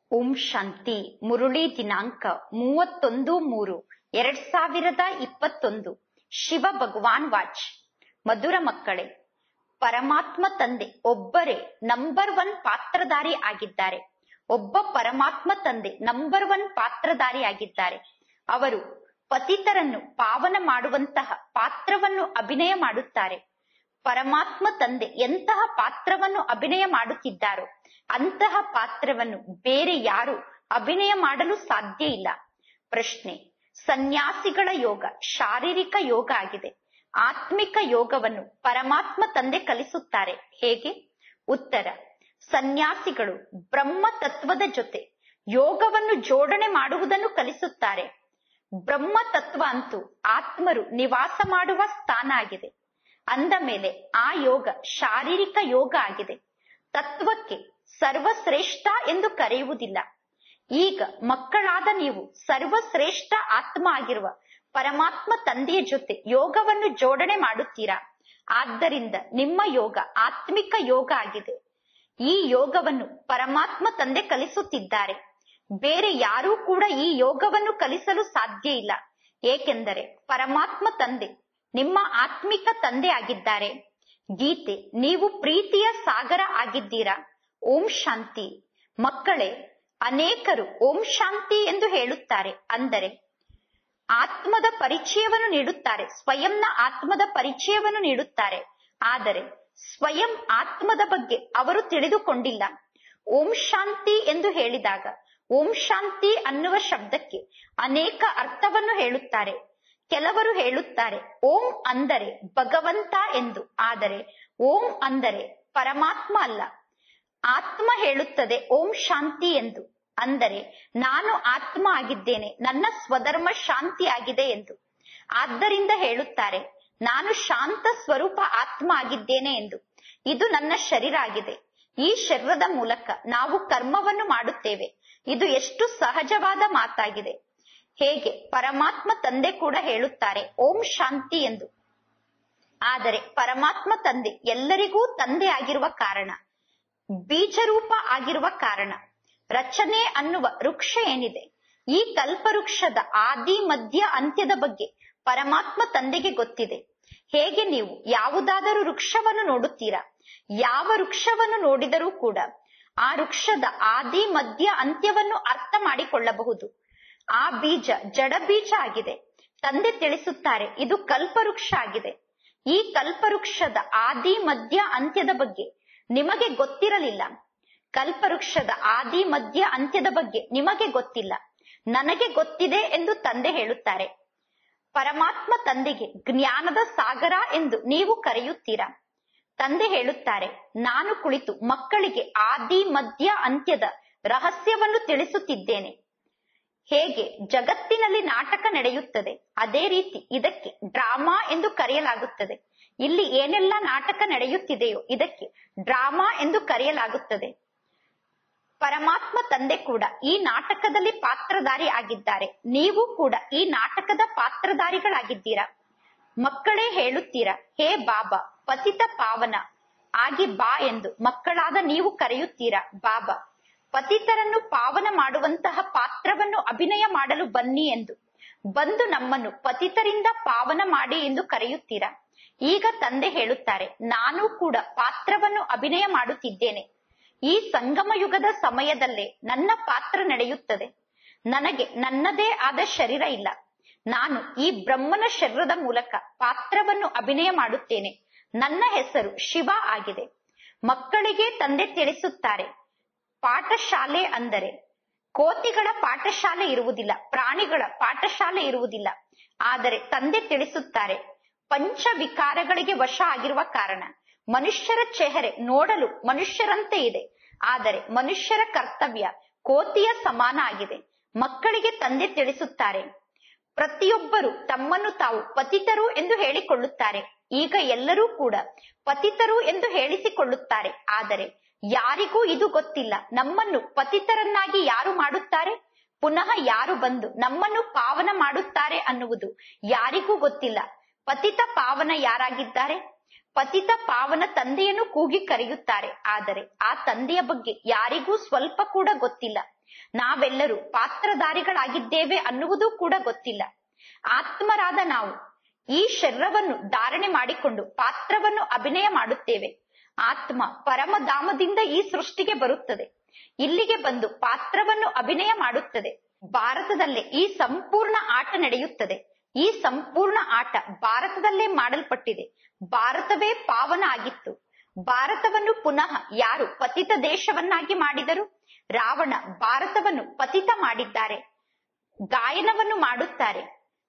ಓಂ ಶಾಂತಿ ಮುರುಳಿ ದಿನಾಂಕ ಮೂವತ್ತೊಂದು ಮೂರು ಎರಡ್ ಸಾವಿರದ ಇಪ್ಪತ್ತೊಂದು ಶಿವ ಭಗವಾನ್ ವಾಚ್ ಮಧುರ ಮಕ್ಕಳೇ ಪರಮಾತ್ಮ ತಂದೆ ಒಬ್ಬರೇ ನಂಬರ್ ಒನ್ ಪಾತ್ರಧಾರಿ ಆಗಿದ್ದಾರೆ ಒಬ್ಬ ಪರಮಾತ್ಮ ತಂದೆ ನಂಬರ್ ಒನ್ ಪಾತ್ರಧಾರಿ ಆಗಿದ್ದಾರೆ ಅವರು ಪತಿತರನ್ನು ಪಾವನ ಮಾಡುವಂತಹ ಪಾತ್ರವನ್ನು ಅಭಿನಯ ಮಾಡುತ್ತಾರೆ ಪರಮಾತ್ಮ ತಂದೆ ಎಂತಹ ಪಾತ್ರವನ್ನು ಅಭಿನಯ ಮಾಡುತ್ತಿದ್ದಾರೋ ಅಂತಹ ಪಾತ್ರವನ್ನು ಬೇರೆ ಯಾರು ಅಭಿನಯ ಮಾಡಲು ಸಾಧ್ಯ ಇಲ್ಲ ಪ್ರಶ್ನೆ ಸನ್ಯಾಸಿಗಳ ಯೋಗ ಶಾರೀರಿಕ ಯೋಗ ಆಗಿದೆ ಆತ್ಮಿಕ ಯೋಗವನ್ನು ಪರಮಾತ್ಮ ತಂದೆ ಕಲಿಸುತ್ತಾರೆ ಹೇಗೆ ಉತ್ತರ ಸನ್ಯಾಸಿಗಳು ಬ್ರಹ್ಮ ತತ್ವದ ಜೊತೆ ಯೋಗವನ್ನು ಜೋಡಣೆ ಮಾಡುವುದನ್ನು ಕಲಿಸುತ್ತಾರೆ ಬ್ರಹ್ಮ ತತ್ವ ಅಂತೂ ಆತ್ಮರು ನಿವಾಸ ಮಾಡುವ ಸ್ಥಾನ ಆಗಿದೆ ಅಂದ ಮೇಲೆ ಆ ಯೋಗ ಶಾರೀರಿಕ ಯೋಗ ಆಗಿದೆ ತತ್ವಕ್ಕೆ ಸರ್ವಶ್ರೇಷ್ಠ ಎಂದು ಕರೆಯುವುದಿಲ್ಲ ಈಗ ಮಕ್ಕಳಾದ ನೀವು ಸರ್ವಶ್ರೇಷ್ಠ ಆತ್ಮ ಆಗಿರುವ ಪರಮಾತ್ಮ ತಂದೆಯ ಜೊತೆ ಯೋಗವನ್ನು ಜೋಡಣೆ ಮಾಡುತ್ತೀರಾ ಆದ್ದರಿಂದ ನಿಮ್ಮ ಯೋಗ ಆತ್ಮಿಕ ಯೋಗ ಆಗಿದೆ ಈ ಯೋಗವನ್ನು ಪರಮಾತ್ಮ ತಂದೆ ಕಲಿಸುತ್ತಿದ್ದಾರೆ ಬೇರೆ ಯಾರೂ ಕೂಡ ಈ ಯೋಗವನ್ನು ಕಲಿಸಲು ಸಾಧ್ಯ ಇಲ್ಲ ಏಕೆಂದರೆ ಪರಮಾತ್ಮ ತಂದೆ ನಿಮ್ಮ ಆತ್ಮಿಕ ತಂದೆ ಆಗಿದ್ದಾರೆ ಗೀತೆ ನೀವು ಪ್ರೀತಿಯ ಸಾಗರ ಆಗಿದ್ದೀರಾ ಓಂ ಶಾಂತಿ ಮಕ್ಕಳೇ ಅನೇಕರು ಓಂ ಶಾಂತಿ ಎಂದು ಹೇಳುತ್ತಾರೆ ಅಂದರೆ ಆತ್ಮದ ಪರಿಚಯವನ್ನು ನೀಡುತ್ತಾರೆ ಸ್ವಯಂನ ಆತ್ಮದ ಪರಿಚಯವನ್ನು ನೀಡುತ್ತಾರೆ ಆದರೆ ಸ್ವಯಂ ಆತ್ಮದ ಬಗ್ಗೆ ಅವರು ತಿಳಿದುಕೊಂಡಿಲ್ಲ ಓಂ ಶಾಂತಿ ಎಂದು ಹೇಳಿದಾಗ ಓಂ ಶಾಂತಿ ಅನ್ನುವ ಶಬ್ದಕ್ಕೆ ಅನೇಕ ಅರ್ಥವನ್ನು ಹೇಳುತ್ತಾರೆ ಕೆಲವರು ಹೇಳುತ್ತಾರೆ ಓಂ ಅಂದರೆ ಭಗವಂತ ಎಂದು ಆದರೆ ಓಂ ಅಂದರೆ ಪರಮಾತ್ಮ ಅಲ್ಲ ಆತ್ಮ ಹೇಳುತ್ತದೆ ಓಂ ಶಾಂತಿ ಎಂದು ಅಂದರೆ ನಾನು ಆತ್ಮ ಆಗಿದ್ದೇನೆ ನನ್ನ ಸ್ವಧರ್ಮ ಶಾಂತಿ ಆಗಿದೆ ಎಂದು ಆದ್ದರಿಂದ ಹೇಳುತ್ತಾರೆ ನಾನು ಶಾಂತ ಸ್ವರೂಪ ಆತ್ಮ ಆಗಿದ್ದೇನೆ ಎಂದು ಇದು ನನ್ನ ಶರೀರ ಆಗಿದೆ ಈ ಶರೀರದ ಮೂಲಕ ನಾವು ಕರ್ಮವನ್ನು ಮಾಡುತ್ತೇವೆ ಇದು ಎಷ್ಟು ಸಹಜವಾದ ಮಾತಾಗಿದೆ ಹೇಗೆ ಪರಮಾತ್ಮ ತಂದೆ ಕೂಡ ಹೇಳುತ್ತಾರೆ ಓಂ ಶಾಂತಿ ಎಂದು ಆದರೆ ಪರಮಾತ್ಮ ತಂದೆ ಎಲ್ಲರಿಗೂ ತಂದೆ ಆಗಿರುವ ಕಾರಣ ಬೀಜರೂಪ ಆಗಿರುವ ಕಾರಣ ರಚನೆ ಅನ್ನುವ ವೃಕ್ಷ ಏನಿದೆ ಈ ಕಲ್ಪವೃಕ್ಷದ ಆದಿ ಮಧ್ಯ ಅಂತ್ಯದ ಬಗ್ಗೆ ಪರಮಾತ್ಮ ತಂದೆಗೆ ಗೊತ್ತಿದೆ ಹೇಗೆ ನೀವು ಯಾವುದಾದರೂ ವೃಕ್ಷವನ್ನು ನೋಡುತ್ತೀರಾ ಯಾವ ವೃಕ್ಷವನ್ನು ನೋಡಿದರೂ ಕೂಡ ಆ ವೃಕ್ಷದ ಆದಿ ಮಧ್ಯ ಅಂತ್ಯವನ್ನು ಅರ್ಥ ಮಾಡಿಕೊಳ್ಳಬಹುದು ಆ ಬೀಜ ಜಡ ಬೀಜ ಆಗಿದೆ ತಂದೆ ತಿಳಿಸುತ್ತಾರೆ ಇದು ಕಲ್ಪವೃಕ್ಷ ಆಗಿದೆ ಈ ಕಲ್ಪವೃಕ್ಷದ ಆದಿ ಮಧ್ಯ ಅಂತ್ಯದ ಬಗ್ಗೆ ನಿಮಗೆ ಗೊತ್ತಿರಲಿಲ್ಲ ಕಲ್ಪವೃಕ್ಷದ ಆದಿ ಮಧ್ಯ ಅಂತ್ಯದ ಬಗ್ಗೆ ನಿಮಗೆ ಗೊತ್ತಿಲ್ಲ ನನಗೆ ಗೊತ್ತಿದೆ ಎಂದು ತಂದೆ ಹೇಳುತ್ತಾರೆ ಪರಮಾತ್ಮ ತಂದೆಗೆ ಜ್ಞಾನದ ಸಾಗರ ಎಂದು ನೀವು ಕರೆಯುತ್ತೀರಾ ತಂದೆ ಹೇಳುತ್ತಾರೆ ನಾನು ಕುಳಿತು ಮಕ್ಕಳಿಗೆ ಆದಿ ಮಧ್ಯ ಅಂತ್ಯದ ರಹಸ್ಯವನ್ನು ತಿಳಿಸುತ್ತಿದ್ದೇನೆ ಹೇಗೆ ಜಗತ್ತಿನಲ್ಲಿ ನಾಟಕ ನಡೆಯುತ್ತದೆ ಅದೇ ರೀತಿ ಇದಕ್ಕೆ ಡ್ರಾಮಾ ಎಂದು ಕರೆಯಲಾಗುತ್ತದೆ ಇಲ್ಲಿ ಏನೆಲ್ಲ ನಾಟಕ ನಡೆಯುತ್ತಿದೆಯೋ ಇದಕ್ಕೆ ಡ್ರಾಮಾ ಎಂದು ಕರೆಯಲಾಗುತ್ತದೆ ಪರಮಾತ್ಮ ತಂದೆ ಕೂಡ ಈ ನಾಟಕದಲ್ಲಿ ಪಾತ್ರಧಾರಿ ಆಗಿದ್ದಾರೆ ನೀವು ಕೂಡ ಈ ನಾಟಕದ ಪಾತ್ರಧಾರಿಗಳಾಗಿದ್ದೀರಾ ಮಕ್ಕಳೇ ಹೇಳುತ್ತೀರಾ ಹೇ ಬಾಬಾ ಪತಿತ ಪಾವನ ಆಗಿ ಬಾ ಎಂದು ಮಕ್ಕಳಾದ ನೀವು ಕರೆಯುತ್ತೀರಾ ಬಾಬಾ ಪತಿತರನ್ನು ಪಾವನ ಮಾಡುವಂತಹ ಪಾತ್ರವನ್ನು ಅಭಿನಯ ಮಾಡಲು ಬನ್ನಿ ಎಂದು ಬಂದು ನಮ್ಮನ್ನು ಪತಿತರಿಂದ ಪಾವನ ಮಾಡಿ ಎಂದು ಕರೆಯುತ್ತೀರಾ ಈಗ ತಂದೆ ಹೇಳುತ್ತಾರೆ ನಾನು ಕೂಡ ಪಾತ್ರವನ್ನು ಅಭಿನಯ ಮಾಡುತ್ತಿದ್ದೇನೆ ಈ ಸಂಗಮ ಯುಗದ ಸಮಯದಲ್ಲೇ ನನ್ನ ಪಾತ್ರ ನಡೆಯುತ್ತದೆ ನನಗೆ ನನ್ನದೇ ಆದ ಶರೀರ ಇಲ್ಲ ನಾನು ಈ ಬ್ರಹ್ಮನ ಶರೀರದ ಮೂಲಕ ಪಾತ್ರವನ್ನು ಅಭಿನಯ ಮಾಡುತ್ತೇನೆ ನನ್ನ ಹೆಸರು ಶಿವ ಆಗಿದೆ ಮಕ್ಕಳಿಗೆ ತಂದೆ ತಿಳಿಸುತ್ತಾರೆ ಪಾಠಶಾಲೆ ಅಂದರೆ ಕೋತಿಗಳ ಪಾಠಶಾಲೆ ಇರುವುದಿಲ್ಲ ಪ್ರಾಣಿಗಳ ಪಾಠಶಾಲೆ ಇರುವುದಿಲ್ಲ ಆದರೆ ತಂದೆ ತಿಳಿಸುತ್ತಾರೆ ಪಂಚ ವಿಕಾರಗಳಿಗೆ ವಶ ಆಗಿರುವ ಕಾರಣ ಮನುಷ್ಯರ ಚೆಹರೆ ನೋಡಲು ಮನುಷ್ಯರಂತೆ ಇದೆ ಆದರೆ ಮನುಷ್ಯರ ಕರ್ತವ್ಯ ಕೋತಿಯ ಸಮಾನ ಆಗಿದೆ ಮಕ್ಕಳಿಗೆ ತಂದೆ ತಿಳಿಸುತ್ತಾರೆ ಪ್ರತಿಯೊಬ್ಬರು ತಮ್ಮನ್ನು ತಾವು ಪತಿತರು ಎಂದು ಹೇಳಿಕೊಳ್ಳುತ್ತಾರೆ ಈಗ ಎಲ್ಲರೂ ಕೂಡ ಪತಿತರು ಎಂದು ಹೇಳಿಸಿಕೊಳ್ಳುತ್ತಾರೆ ಆದರೆ ಯಾರಿಗೂ ಇದು ಗೊತ್ತಿಲ್ಲ ನಮ್ಮನ್ನು ಪತಿತರನ್ನಾಗಿ ಯಾರು ಮಾಡುತ್ತಾರೆ ಪುನಃ ಯಾರು ಬಂದು ನಮ್ಮನ್ನು ಪಾವನ ಮಾಡುತ್ತಾರೆ ಅನ್ನುವುದು ಯಾರಿಗೂ ಗೊತ್ತಿಲ್ಲ ಪತಿತ ಪಾವನ ಯಾರಾಗಿದ್ದಾರೆ ಪತಿತ ಪಾವನ ತಂದೆಯನ್ನು ಕೂಗಿ ಕರೆಯುತ್ತಾರೆ ಆದರೆ ಆ ತಂದೆಯ ಬಗ್ಗೆ ಯಾರಿಗೂ ಸ್ವಲ್ಪ ಕೂಡ ಗೊತ್ತಿಲ್ಲ ನಾವೆಲ್ಲರೂ ಪಾತ್ರಧಾರಿಗಳಾಗಿದ್ದೇವೆ ಅನ್ನುವುದು ಕೂಡ ಗೊತ್ತಿಲ್ಲ ಆತ್ಮರಾದ ನಾವು ಈ ಶರೀರವನ್ನು ಧಾರಣೆ ಮಾಡಿಕೊಂಡು ಪಾತ್ರವನ್ನು ಅಭಿನಯ ಮಾಡುತ್ತೇವೆ ಆತ್ಮ ಪರಮಧಾಮದಿಂದ ಈ ಸೃಷ್ಟಿಗೆ ಬರುತ್ತದೆ ಇಲ್ಲಿಗೆ ಬಂದು ಪಾತ್ರವನ್ನು ಅಭಿನಯ ಮಾಡುತ್ತದೆ ಭಾರತದಲ್ಲೇ ಈ ಸಂಪೂರ್ಣ ಆಟ ನಡೆಯುತ್ತದೆ ಈ ಸಂಪೂರ್ಣ ಆಟ ಭಾರತದಲ್ಲೇ ಮಾಡಲ್ಪಟ್ಟಿದೆ ಭಾರತವೇ ಪಾವನ ಆಗಿತ್ತು ಭಾರತವನ್ನು ಪುನಃ ಯಾರು ಪತಿತ ದೇಶವನ್ನಾಗಿ ಮಾಡಿದರು ರಾವಣ ಭಾರತವನ್ನು ಪತಿತ ಮಾಡಿದ್ದಾರೆ ಗಾಯನವನ್ನು ಮಾಡುತ್ತಾರೆ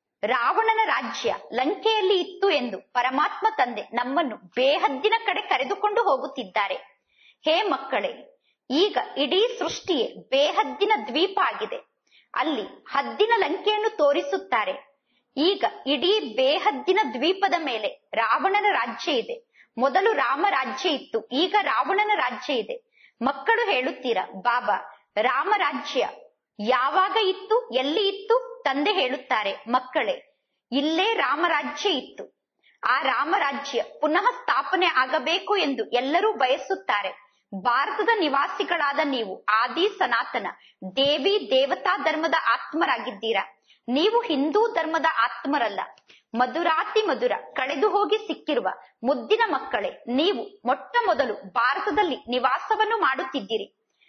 ರಾವಣನ ರಾಜ್ಯ ಲಂಕೆಯಲ್ಲಿ ಇತ್ತು ಎಂದು ಪರಮಾತ್ಮ ತಂದೆ ನಮ್ಮನ್ನು ಬೇಹದ್ದಿನ ಕಡೆ ಕರೆದುಕೊಂಡು ಹೋಗುತ್ತಿದ್ದಾರೆ ಹೇ ಮಕ್ಕಳೇ ಈಗ ಇಡೀ ಸೃಷ್ಟಿಯೇ ಬೇಹದ್ದಿನ ದ್ವೀಪ ಆಗಿದೆ ಅಲ್ಲಿ ಹದ್ದಿನ ಲಂಕೆಯನ್ನು ತೋರಿಸುತ್ತಾರೆ ಈಗ ಇಡೀ ಬೇಹದ್ದಿನ ದ್ವೀಪದ ಮೇಲೆ ರಾವಣನ ರಾಜ್ಯ ಇದೆ ಮೊದಲು ರಾಮ ರಾಜ್ಯ ಇತ್ತು ಈಗ ರಾವಣನ ರಾಜ್ಯ ಇದೆ ಮಕ್ಕಳು ಹೇಳುತ್ತೀರಾ ಬಾಬಾ ರಾಮ ರಾಜ್ಯ ಯಾವಾಗ ಇತ್ತು ಎಲ್ಲಿ ಇತ್ತು ತಂದೆ ಹೇಳುತ್ತಾರೆ ಮಕ್ಕಳೇ ಇಲ್ಲೇ ರಾಮರಾಜ್ಯ ಇತ್ತು ಆ ರಾಮರಾಜ್ಯ ಪುನಃ ಸ್ಥಾಪನೆ ಆಗಬೇಕು ಎಂದು ಎಲ್ಲರೂ ಬಯಸುತ್ತಾರೆ ಭಾರತದ ನಿವಾಸಿಗಳಾದ ನೀವು ಆದಿ ಸನಾತನ ದೇವಿ ದೇವತಾ ಧರ್ಮದ ಆತ್ಮರಾಗಿದ್ದೀರಾ ನೀವು ಹಿಂದೂ ಧರ್ಮದ ಆತ್ಮರಲ್ಲ ಮಧುರಾತಿ ಮಧುರ ಕಳೆದು ಹೋಗಿ ಸಿಕ್ಕಿರುವ ಮುದ್ದಿನ ಮಕ್ಕಳೇ ನೀವು ಮೊಟ್ಟ ಮೊದಲು ಭಾರತದಲ್ಲಿ ನಿವಾಸವನ್ನು ಮಾಡುತ್ತಿದ್ದೀರಿ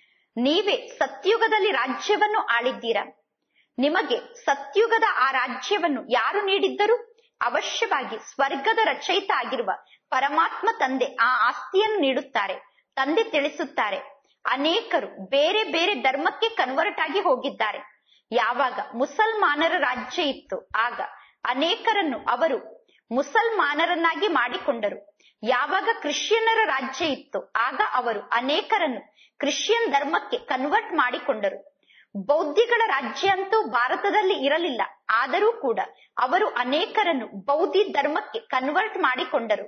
ನೀವೇ ಸತ್ಯುಗದಲ್ಲಿ ರಾಜ್ಯವನ್ನು ಆಳಿದ್ದೀರಾ ನಿಮಗೆ ಸತ್ಯುಗದ ಆ ರಾಜ್ಯವನ್ನು ಯಾರು ನೀಡಿದ್ದರು ಅವಶ್ಯವಾಗಿ ಸ್ವರ್ಗದ ರಚಯಿತ ಆಗಿರುವ ಪರಮಾತ್ಮ ತಂದೆ ಆ ಆಸ್ತಿಯನ್ನು ನೀಡುತ್ತಾರೆ ತಂದೆ ತಿಳಿಸುತ್ತಾರೆ ಅನೇಕರು ಬೇರೆ ಬೇರೆ ಧರ್ಮಕ್ಕೆ ಕನ್ವರ್ಟ್ ಆಗಿ ಹೋಗಿದ್ದಾರೆ ಯಾವಾಗ ಮುಸಲ್ಮಾನರ ರಾಜ್ಯ ಇತ್ತು ಆಗ ಅನೇಕರನ್ನು ಅವರು ಮುಸಲ್ಮಾನರನ್ನಾಗಿ ಮಾಡಿಕೊಂಡರು ಯಾವಾಗ ಕ್ರಿಶ್ಚಿಯನ್ನರ ರಾಜ್ಯ ಇತ್ತು ಆಗ ಅವರು ಅನೇಕರನ್ನು ಕ್ರಿಶ್ಚಿಯನ್ ಧರ್ಮಕ್ಕೆ ಕನ್ವರ್ಟ್ ಮಾಡಿಕೊಂಡರು ಬೌದ್ಧಿಗಳ ರಾಜ್ಯ ಅಂತೂ ಭಾರತದಲ್ಲಿ ಇರಲಿಲ್ಲ ಆದರೂ ಕೂಡ ಅವರು ಅನೇಕರನ್ನು ಬೌದ್ಧಿ ಧರ್ಮಕ್ಕೆ ಕನ್ವರ್ಟ್ ಮಾಡಿಕೊಂಡರು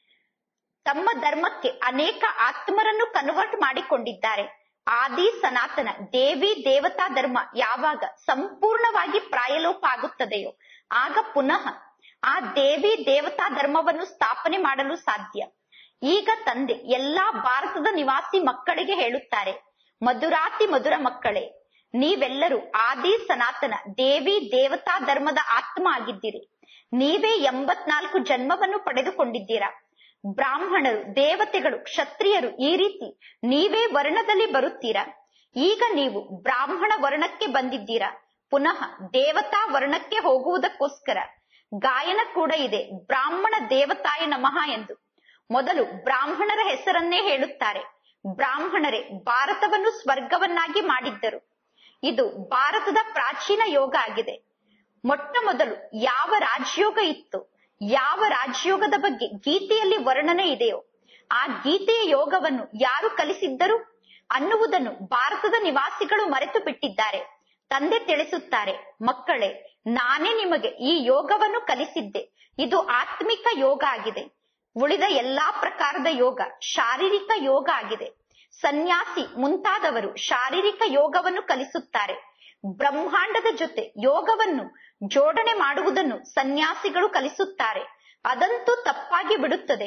ತಮ್ಮ ಧರ್ಮಕ್ಕೆ ಅನೇಕ ಆತ್ಮರನ್ನು ಕನ್ವರ್ಟ್ ಮಾಡಿಕೊಂಡಿದ್ದಾರೆ ಆದಿ ಸನಾತನ ದೇವಿ ದೇವತಾ ಧರ್ಮ ಯಾವಾಗ ಸಂಪೂರ್ಣವಾಗಿ ಪ್ರಾಯಲೋಪ ಆಗುತ್ತದೆಯೋ ಆಗ ಪುನಃ ಆ ದೇವಿ ದೇವತಾ ಧರ್ಮವನ್ನು ಸ್ಥಾಪನೆ ಮಾಡಲು ಸಾಧ್ಯ ಈಗ ತಂದೆ ಎಲ್ಲಾ ಭಾರತದ ನಿವಾಸಿ ಮಕ್ಕಳಿಗೆ ಹೇಳುತ್ತಾರೆ ಮಧುರಾತಿ ಮಧುರ ಮಕ್ಕಳೇ ನೀವೆಲ್ಲರೂ ಆದಿ ಸನಾತನ ದೇವಿ ದೇವತಾ ಧರ್ಮದ ಆತ್ಮ ಆಗಿದ್ದೀರಿ ನೀವೇ ಎಂಬತ್ನಾಲ್ಕು ಜನ್ಮವನ್ನು ಪಡೆದುಕೊಂಡಿದ್ದೀರಾ ಬ್ರಾಹ್ಮಣರು ದೇವತೆಗಳು ಕ್ಷತ್ರಿಯರು ಈ ರೀತಿ ನೀವೇ ವರ್ಣದಲ್ಲಿ ಬರುತ್ತೀರಾ ಈಗ ನೀವು ಬ್ರಾಹ್ಮಣ ವರ್ಣಕ್ಕೆ ಬಂದಿದ್ದೀರಾ ಪುನಃ ದೇವತಾ ವರ್ಣಕ್ಕೆ ಹೋಗುವುದಕ್ಕೋಸ್ಕರ ಗಾಯನ ಕೂಡ ಇದೆ ಬ್ರಾಹ್ಮಣ ದೇವತಾಯ ನಮಃ ಎಂದು ಮೊದಲು ಬ್ರಾಹ್ಮಣರ ಹೆಸರನ್ನೇ ಹೇಳುತ್ತಾರೆ ಬ್ರಾಹ್ಮಣರೇ ಭಾರತವನ್ನು ಸ್ವರ್ಗವನ್ನಾಗಿ ಮಾಡಿದ್ದರು ಇದು ಭಾರತದ ಪ್ರಾಚೀನ ಯೋಗ ಆಗಿದೆ ಮೊಟ್ಟ ಮೊದಲು ಯಾವ ರಾಜಯೋಗ ಇತ್ತು ಯಾವ ರಾಜಯೋಗದ ಬಗ್ಗೆ ಗೀತೆಯಲ್ಲಿ ವರ್ಣನೆ ಇದೆಯೋ ಆ ಗೀತೆಯ ಯೋಗವನ್ನು ಯಾರು ಕಲಿಸಿದ್ದರು ಅನ್ನುವುದನ್ನು ಭಾರತದ ನಿವಾಸಿಗಳು ಮರೆತು ಬಿಟ್ಟಿದ್ದಾರೆ ತಂದೆ ತಿಳಿಸುತ್ತಾರೆ ಮಕ್ಕಳೇ ನಾನೇ ನಿಮಗೆ ಈ ಯೋಗವನ್ನು ಕಲಿಸಿದ್ದೆ ಇದು ಆತ್ಮಿಕ ಯೋಗ ಆಗಿದೆ ಉಳಿದ ಎಲ್ಲಾ ಪ್ರಕಾರದ ಯೋಗ ಶಾರೀರಿಕ ಯೋಗ ಆಗಿದೆ ಸನ್ಯಾಸಿ ಮುಂತಾದವರು ಶಾರೀರಿಕ ಯೋಗವನ್ನು ಕಲಿಸುತ್ತಾರೆ ಬ್ರಹ್ಮಾಂಡದ ಜೊತೆ ಯೋಗವನ್ನು ಜೋಡಣೆ ಮಾಡುವುದನ್ನು ಸನ್ಯಾಸಿಗಳು ಕಲಿಸುತ್ತಾರೆ ಅದಂತೂ ತಪ್ಪಾಗಿ ಬಿಡುತ್ತದೆ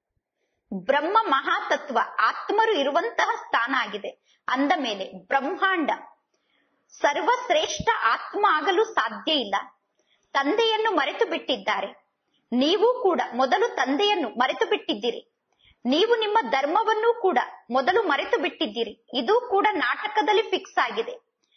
ಬ್ರಹ್ಮ ಮಹಾತತ್ವ ಆತ್ಮರು ಇರುವಂತಹ ಸ್ಥಾನ ಆಗಿದೆ ಅಂದ ಮೇಲೆ ಬ್ರಹ್ಮಾಂಡ ಸರ್ವಶ್ರೇಷ್ಠ ಆತ್ಮ ಆಗಲು ಸಾಧ್ಯ ಇಲ್ಲ ತಂದೆಯನ್ನು ಮರೆತು ಬಿಟ್ಟಿದ್ದಾರೆ ನೀವು ಕೂಡ ಮೊದಲು ತಂದೆಯನ್ನು ಮರೆತು ಬಿಟ್ಟಿದ್ದೀರಿ ನೀವು ನಿಮ್ಮ ಧರ್ಮವನ್ನೂ ಕೂಡ ಮೊದಲು ಮರೆತು ಬಿಟ್ಟಿದ್ದೀರಿ ಇದು ಕೂಡ ನಾಟಕದಲ್ಲಿ ಫಿಕ್ಸ್ ಆಗಿದೆ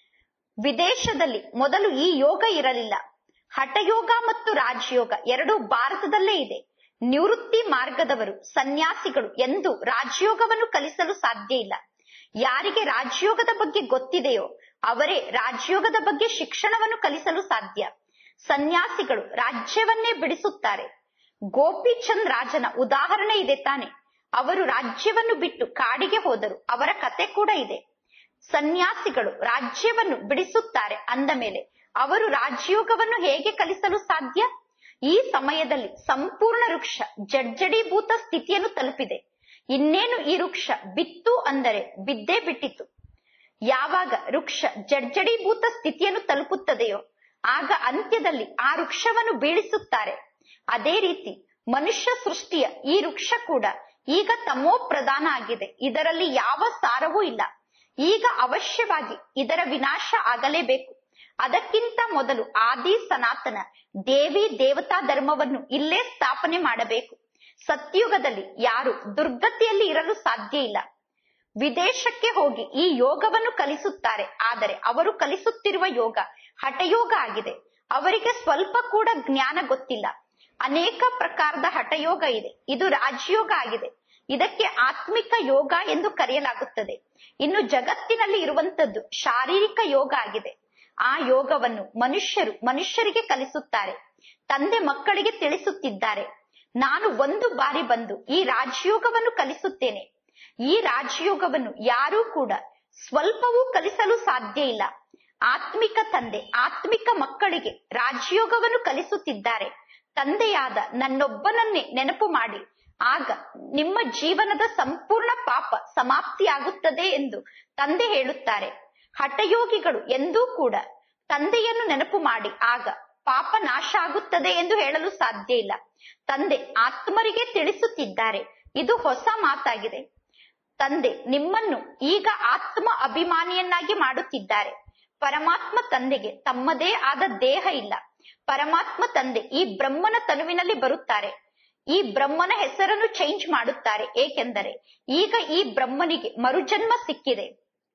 ವಿದೇಶದಲ್ಲಿ ಮೊದಲು ಈ ಯೋಗ ಇರಲಿಲ್ಲ ಹಠಯೋಗ ಮತ್ತು ರಾಜಯೋಗ ಎರಡೂ ಭಾರತದಲ್ಲೇ ಇದೆ ನಿವೃತ್ತಿ ಮಾರ್ಗದವರು ಸನ್ಯಾಸಿಗಳು ಎಂದು ರಾಜಯೋಗವನ್ನು ಕಲಿಸಲು ಸಾಧ್ಯ ಇಲ್ಲ ಯಾರಿಗೆ ರಾಜಯೋಗದ ಬಗ್ಗೆ ಗೊತ್ತಿದೆಯೋ ಅವರೇ ರಾಜಯೋಗದ ಬಗ್ಗೆ ಶಿಕ್ಷಣವನ್ನು ಕಲಿಸಲು ಸಾಧ್ಯ ಸನ್ಯಾಸಿಗಳು ರಾಜ್ಯವನ್ನೇ ಬಿಡಿಸುತ್ತಾರೆ ಗೋಪಿಚಂದ್ ರಾಜನ ಉದಾಹರಣೆ ಇದೆ ತಾನೆ ಅವರು ರಾಜ್ಯವನ್ನು ಬಿಟ್ಟು ಕಾಡಿಗೆ ಹೋದರು ಅವರ ಕತೆ ಕೂಡ ಇದೆ ಸನ್ಯಾಸಿಗಳು ರಾಜ್ಯವನ್ನು ಬಿಡಿಸುತ್ತಾರೆ ಅಂದ ಮೇಲೆ ಅವರು ರಾಜಯೋಗವನ್ನು ಹೇಗೆ ಕಲಿಸಲು ಸಾಧ್ಯ ಈ ಸಮಯದಲ್ಲಿ ಸಂಪೂರ್ಣ ವೃಕ್ಷ ಜಡ್ಜಡೀಭೂತ ಸ್ಥಿತಿಯನ್ನು ತಲುಪಿದೆ ಇನ್ನೇನು ಈ ವೃಕ್ಷ ಬಿತ್ತು ಅಂದರೆ ಬಿದ್ದೇ ಬಿಟ್ಟಿತು ಯಾವಾಗ ವೃಕ್ಷ ಜಡ್ಜಡೀಭೂತ ಸ್ಥಿತಿಯನ್ನು ತಲುಪುತ್ತದೆಯೋ ಆಗ ಅಂತ್ಯದಲ್ಲಿ ಆ ವೃಕ್ಷವನ್ನು ಬೀಳಿಸುತ್ತಾರೆ ಅದೇ ರೀತಿ ಮನುಷ್ಯ ಸೃಷ್ಟಿಯ ಈ ವೃಕ್ಷ ಕೂಡ ಈಗ ತಮೋ ಪ್ರಧಾನ ಆಗಿದೆ ಇದರಲ್ಲಿ ಯಾವ ಸಾರವೂ ಇಲ್ಲ ಈಗ ಅವಶ್ಯವಾಗಿ ಇದರ ವಿನಾಶ ಆಗಲೇಬೇಕು ಅದಕ್ಕಿಂತ ಮೊದಲು ಆದಿ ಸನಾತನ ದೇವಿ ದೇವತಾ ಧರ್ಮವನ್ನು ಇಲ್ಲೇ ಸ್ಥಾಪನೆ ಮಾಡಬೇಕು ಸತ್ಯುಗದಲ್ಲಿ ಯಾರು ದುರ್ಗತಿಯಲ್ಲಿ ಇರಲು ಸಾಧ್ಯ ಇಲ್ಲ ವಿದೇಶಕ್ಕೆ ಹೋಗಿ ಈ ಯೋಗವನ್ನು ಕಲಿಸುತ್ತಾರೆ ಆದರೆ ಅವರು ಕಲಿಸುತ್ತಿರುವ ಯೋಗ ಹಠಯೋಗ ಆಗಿದೆ ಅವರಿಗೆ ಸ್ವಲ್ಪ ಕೂಡ ಜ್ಞಾನ ಗೊತ್ತಿಲ್ಲ ಅನೇಕ ಪ್ರಕಾರದ ಹಠಯೋಗ ಇದೆ ಇದು ರಾಜಯೋಗ ಆಗಿದೆ ಇದಕ್ಕೆ ಆತ್ಮಿಕ ಯೋಗ ಎಂದು ಕರೆಯಲಾಗುತ್ತದೆ ಇನ್ನು ಜಗತ್ತಿನಲ್ಲಿ ಇರುವಂತದ್ದು ಶಾರೀರಿಕ ಯೋಗ ಆಗಿದೆ ಆ ಯೋಗವನ್ನು ಮನುಷ್ಯರು ಮನುಷ್ಯರಿಗೆ ಕಲಿಸುತ್ತಾರೆ ತಂದೆ ಮಕ್ಕಳಿಗೆ ತಿಳಿಸುತ್ತಿದ್ದಾರೆ ನಾನು ಒಂದು ಬಾರಿ ಬಂದು ಈ ರಾಜಯೋಗವನ್ನು ಕಲಿಸುತ್ತೇನೆ ಈ ರಾಜಯೋಗವನ್ನು ಯಾರೂ ಕೂಡ ಸ್ವಲ್ಪವೂ ಕಲಿಸಲು ಸಾಧ್ಯ ಇಲ್ಲ ಆತ್ಮಿಕ ತಂದೆ ಆತ್ಮಿಕ ಮಕ್ಕಳಿಗೆ ರಾಜಯೋಗವನ್ನು ಕಲಿಸುತ್ತಿದ್ದಾರೆ ತಂದೆಯಾದ ನನ್ನೊಬ್ಬನನ್ನೇ ನೆನಪು ಮಾಡಿ ಆಗ ನಿಮ್ಮ ಜೀವನದ ಸಂಪೂರ್ಣ ಪಾಪ ಸಮಾಪ್ತಿಯಾಗುತ್ತದೆ ಎಂದು ತಂದೆ ಹೇಳುತ್ತಾರೆ ಹಠಯೋಗಿಗಳು ಎಂದೂ ಕೂಡ ತಂದೆಯನ್ನು ನೆನಪು ಮಾಡಿ ಆಗ ಪಾಪ ನಾಶ ಆಗುತ್ತದೆ ಎಂದು ಹೇಳಲು ಸಾಧ್ಯ ಇಲ್ಲ ತಂದೆ ಆತ್ಮರಿಗೆ ತಿಳಿಸುತ್ತಿದ್ದಾರೆ ಇದು ಹೊಸ ಮಾತಾಗಿದೆ ತಂದೆ ನಿಮ್ಮನ್ನು ಈಗ ಆತ್ಮ ಅಭಿಮಾನಿಯನ್ನಾಗಿ ಮಾಡುತ್ತಿದ್ದಾರೆ ಪರಮಾತ್ಮ ತಂದೆಗೆ ತಮ್ಮದೇ ಆದ ದೇಹ ಇಲ್ಲ ಪರಮಾತ್ಮ ತಂದೆ ಈ ಬ್ರಹ್ಮನ ತನುವಿನಲ್ಲಿ ಬರುತ್ತಾರೆ ಈ ಬ್ರಹ್ಮನ ಹೆಸರನ್ನು ಚೇಂಜ್ ಮಾಡುತ್ತಾರೆ ಏಕೆಂದರೆ ಈಗ ಈ ಬ್ರಹ್ಮನಿಗೆ ಮರುಜನ್ಮ ಸಿಕ್ಕಿದೆ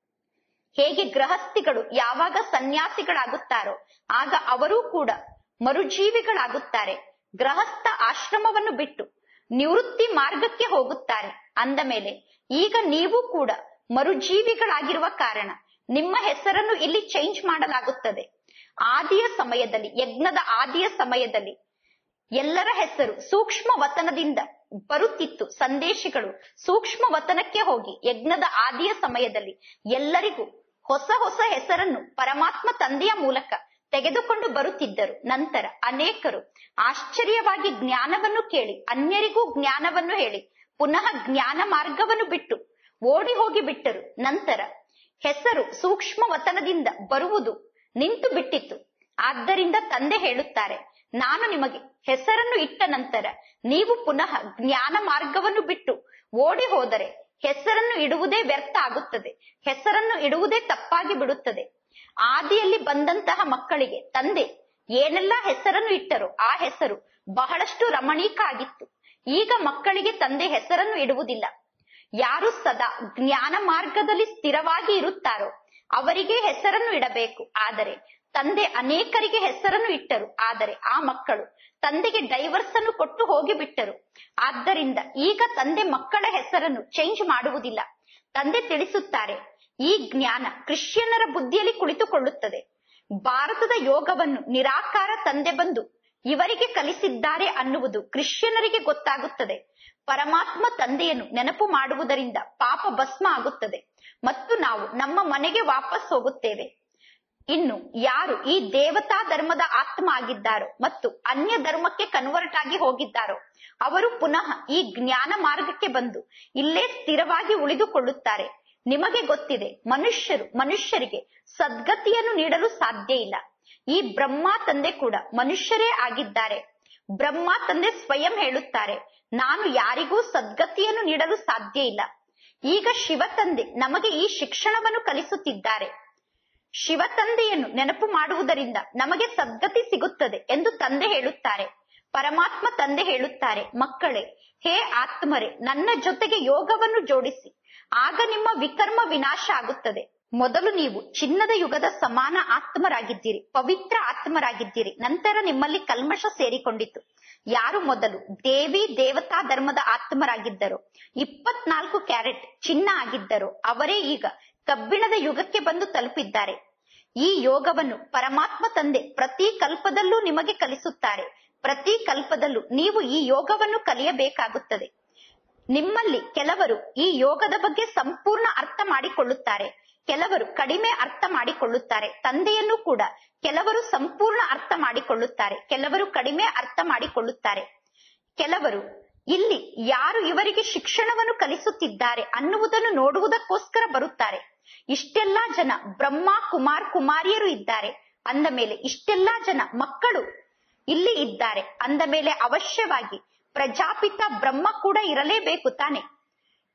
ಹೇಗೆ ಗೃಹಸ್ಥಿಗಳು ಯಾವಾಗ ಸನ್ಯಾಸಿಗಳಾಗುತ್ತಾರೋ ಆಗ ಅವರೂ ಕೂಡ ಮರುಜೀವಿಗಳಾಗುತ್ತಾರೆ ಗೃಹಸ್ಥ ಆಶ್ರಮವನ್ನು ಬಿಟ್ಟು ನಿವೃತ್ತಿ ಮಾರ್ಗಕ್ಕೆ ಹೋಗುತ್ತಾರೆ ಅಂದ ಮೇಲೆ ಈಗ ನೀವು ಕೂಡ ಮರುಜೀವಿಗಳಾಗಿರುವ ಕಾರಣ ನಿಮ್ಮ ಹೆಸರನ್ನು ಇಲ್ಲಿ ಚೇಂಜ್ ಮಾಡಲಾಗುತ್ತದೆ ಆದಿಯ ಸಮಯದಲ್ಲಿ ಯಜ್ಞದ ಆದಿಯ ಸಮಯದಲ್ಲಿ ಎಲ್ಲರ ಹೆಸರು ಸೂಕ್ಷ್ಮ ವತನದಿಂದ ಬರುತ್ತಿತ್ತು ಸಂದೇಶಗಳು ಸೂಕ್ಷ್ಮ ವತನಕ್ಕೆ ಹೋಗಿ ಯಜ್ಞದ ಆದಿಯ ಸಮಯದಲ್ಲಿ ಎಲ್ಲರಿಗೂ ಹೊಸ ಹೊಸ ಹೆಸರನ್ನು ಪರಮಾತ್ಮ ತಂದೆಯ ಮೂಲಕ ತೆಗೆದುಕೊಂಡು ಬರುತ್ತಿದ್ದರು ನಂತರ ಅನೇಕರು ಆಶ್ಚರ್ಯವಾಗಿ ಜ್ಞಾನವನ್ನು ಕೇಳಿ ಅನ್ಯರಿಗೂ ಜ್ಞಾನವನ್ನು ಹೇಳಿ ಪುನಃ ಜ್ಞಾನ ಮಾರ್ಗವನ್ನು ಬಿಟ್ಟು ಓಡಿ ಹೋಗಿ ಬಿಟ್ಟರು ನಂತರ ಹೆಸರು ಸೂಕ್ಷ್ಮ ವತನದಿಂದ ಬರುವುದು ನಿಂತು ಬಿಟ್ಟಿತ್ತು ಆದ್ದರಿಂದ ತಂದೆ ಹೇಳುತ್ತಾರೆ ನಾನು ನಿಮಗೆ ಹೆಸರನ್ನು ಇಟ್ಟ ನಂತರ ನೀವು ಪುನಃ ಜ್ಞಾನ ಮಾರ್ಗವನ್ನು ಬಿಟ್ಟು ಓಡಿ ಹೋದರೆ ಹೆಸರನ್ನು ಇಡುವುದೇ ವ್ಯರ್ಥ ಆಗುತ್ತದೆ ಹೆಸರನ್ನು ಇಡುವುದೇ ತಪ್ಪಾಗಿ ಬಿಡುತ್ತದೆ ಆದಿಯಲ್ಲಿ ಬಂದಂತಹ ಮಕ್ಕಳಿಗೆ ತಂದೆ ಏನೆಲ್ಲ ಹೆಸರನ್ನು ಇಟ್ಟರೋ ಆ ಹೆಸರು ಬಹಳಷ್ಟು ರಮಣೀಕ ಆಗಿತ್ತು ಈಗ ಮಕ್ಕಳಿಗೆ ತಂದೆ ಹೆಸರನ್ನು ಇಡುವುದಿಲ್ಲ ಯಾರು ಸದಾ ಜ್ಞಾನ ಮಾರ್ಗದಲ್ಲಿ ಸ್ಥಿರವಾಗಿ ಇರುತ್ತಾರೋ ಅವರಿಗೆ ಹೆಸರನ್ನು ಇಡಬೇಕು ಆದರೆ ತಂದೆ ಅನೇಕರಿಗೆ ಹೆಸರನ್ನು ಇಟ್ಟರು ಆದರೆ ಆ ಮಕ್ಕಳು ತಂದೆಗೆ ಡೈವರ್ಸ್ ಅನ್ನು ಕೊಟ್ಟು ಹೋಗಿಬಿಟ್ಟರು ಆದ್ದರಿಂದ ಈಗ ತಂದೆ ಮಕ್ಕಳ ಹೆಸರನ್ನು ಚೇಂಜ್ ಮಾಡುವುದಿಲ್ಲ ತಂದೆ ತಿಳಿಸುತ್ತಾರೆ ಈ ಜ್ಞಾನ ಕ್ರಿಶ್ಚಿಯನ್ನರ ಬುದ್ಧಿಯಲ್ಲಿ ಕುಳಿತುಕೊಳ್ಳುತ್ತದೆ ಭಾರತದ ಯೋಗವನ್ನು ನಿರಾಕಾರ ತಂದೆ ಬಂದು ಇವರಿಗೆ ಕಲಿಸಿದ್ದಾರೆ ಅನ್ನುವುದು ಕ್ರಿಶ್ಚಿಯನ್ನರಿಗೆ ಗೊತ್ತಾಗುತ್ತದೆ ಪರಮಾತ್ಮ ತಂದೆಯನ್ನು ನೆನಪು ಮಾಡುವುದರಿಂದ ಪಾಪ ಭಸ್ಮ ಆಗುತ್ತದೆ ಮತ್ತು ನಾವು ನಮ್ಮ ಮನೆಗೆ ವಾಪಸ್ ಹೋಗುತ್ತೇವೆ ಇನ್ನು ಯಾರು ಈ ದೇವತಾ ಧರ್ಮದ ಆತ್ಮ ಆಗಿದ್ದಾರೋ ಮತ್ತು ಅನ್ಯ ಧರ್ಮಕ್ಕೆ ಕನ್ವರ್ಟ್ ಆಗಿ ಹೋಗಿದ್ದಾರೋ ಅವರು ಪುನಃ ಈ ಜ್ಞಾನ ಮಾರ್ಗಕ್ಕೆ ಬಂದು ಇಲ್ಲೇ ಸ್ಥಿರವಾಗಿ ಉಳಿದುಕೊಳ್ಳುತ್ತಾರೆ ನಿಮಗೆ ಗೊತ್ತಿದೆ ಮನುಷ್ಯರು ಮನುಷ್ಯರಿಗೆ ಸದ್ಗತಿಯನ್ನು ನೀಡಲು ಸಾಧ್ಯ ಇಲ್ಲ ಈ ಬ್ರಹ್ಮ ತಂದೆ ಕೂಡ ಮನುಷ್ಯರೇ ಆಗಿದ್ದಾರೆ ಬ್ರಹ್ಮ ತಂದೆ ಸ್ವಯಂ ಹೇಳುತ್ತಾರೆ ನಾನು ಯಾರಿಗೂ ಸದ್ಗತಿಯನ್ನು ನೀಡಲು ಸಾಧ್ಯ ಇಲ್ಲ ಈಗ ಶಿವ ತಂದೆ ನಮಗೆ ಈ ಶಿಕ್ಷಣವನ್ನು ಕಲಿಸುತ್ತಿದ್ದಾರೆ ಶಿವ ತಂದೆಯನ್ನು ನೆನಪು ಮಾಡುವುದರಿಂದ ನಮಗೆ ಸದ್ಗತಿ ಸಿಗುತ್ತದೆ ಎಂದು ತಂದೆ ಹೇಳುತ್ತಾರೆ ಪರಮಾತ್ಮ ತಂದೆ ಹೇಳುತ್ತಾರೆ ಮಕ್ಕಳೇ ಹೇ ಆತ್ಮರೇ ನನ್ನ ಜೊತೆಗೆ ಯೋಗವನ್ನು ಜೋಡಿಸಿ ಆಗ ನಿಮ್ಮ ವಿಕರ್ಮ ವಿನಾಶ ಆಗುತ್ತದೆ ಮೊದಲು ನೀವು ಚಿನ್ನದ ಯುಗದ ಸಮಾನ ಆತ್ಮರಾಗಿದ್ದೀರಿ ಪವಿತ್ರ ಆತ್ಮರಾಗಿದ್ದೀರಿ ನಂತರ ನಿಮ್ಮಲ್ಲಿ ಕಲ್ಮಶ ಸೇರಿಕೊಂಡಿತು ಯಾರು ಮೊದಲು ದೇವಿ ದೇವತಾ ಧರ್ಮದ ಆತ್ಮರಾಗಿದ್ದರೋ ಇಪ್ಪತ್ನಾಲ್ಕು ಕ್ಯಾರೆಟ್ ಚಿನ್ನ ಆಗಿದ್ದರೋ ಅವರೇ ಈಗ ಕಬ್ಬಿಣದ ಯುಗಕ್ಕೆ ಬಂದು ತಲುಪಿದ್ದಾರೆ ಈ ಯೋಗವನ್ನು ಪರಮಾತ್ಮ ತಂದೆ ಪ್ರತಿ ಕಲ್ಪದಲ್ಲೂ ನಿಮಗೆ ಕಲಿಸುತ್ತಾರೆ ಪ್ರತಿ ಕಲ್ಪದಲ್ಲೂ ನೀವು ಈ ಯೋಗವನ್ನು ಕಲಿಯಬೇಕಾಗುತ್ತದೆ ನಿಮ್ಮಲ್ಲಿ ಕೆಲವರು ಈ ಯೋಗದ ಬಗ್ಗೆ ಸಂಪೂರ್ಣ ಅರ್ಥ ಮಾಡಿಕೊಳ್ಳುತ್ತಾರೆ ಕೆಲವರು ಕಡಿಮೆ ಅರ್ಥ ಮಾಡಿಕೊಳ್ಳುತ್ತಾರೆ ತಂದೆಯನ್ನು ಕೂಡ ಕೆಲವರು ಸಂಪೂರ್ಣ ಅರ್ಥ ಮಾಡಿಕೊಳ್ಳುತ್ತಾರೆ ಕೆಲವರು ಕಡಿಮೆ ಅರ್ಥ ಮಾಡಿಕೊಳ್ಳುತ್ತಾರೆ ಕೆಲವರು ಇಲ್ಲಿ ಯಾರು ಇವರಿಗೆ ಶಿಕ್ಷಣವನ್ನು ಕಲಿಸುತ್ತಿದ್ದಾರೆ ಅನ್ನುವುದನ್ನು ನೋಡುವುದಕ್ಕೋಸ್ಕರ ಬರುತ್ತಾರೆ ಇಷ್ಟೆಲ್ಲಾ ಜನ ಬ್ರಹ್ಮ ಕುಮಾರ್ ಕುಮಾರಿಯರು ಇದ್ದಾರೆ ಅಂದ ಮೇಲೆ ಇಷ್ಟೆಲ್ಲಾ ಜನ ಮಕ್ಕಳು ಇಲ್ಲಿ ಇದ್ದಾರೆ ಅಂದ ಮೇಲೆ ಅವಶ್ಯವಾಗಿ ಪ್ರಜಾಪಿತ ಬ್ರಹ್ಮ ಕೂಡ ಇರಲೇಬೇಕು ತಾನೆ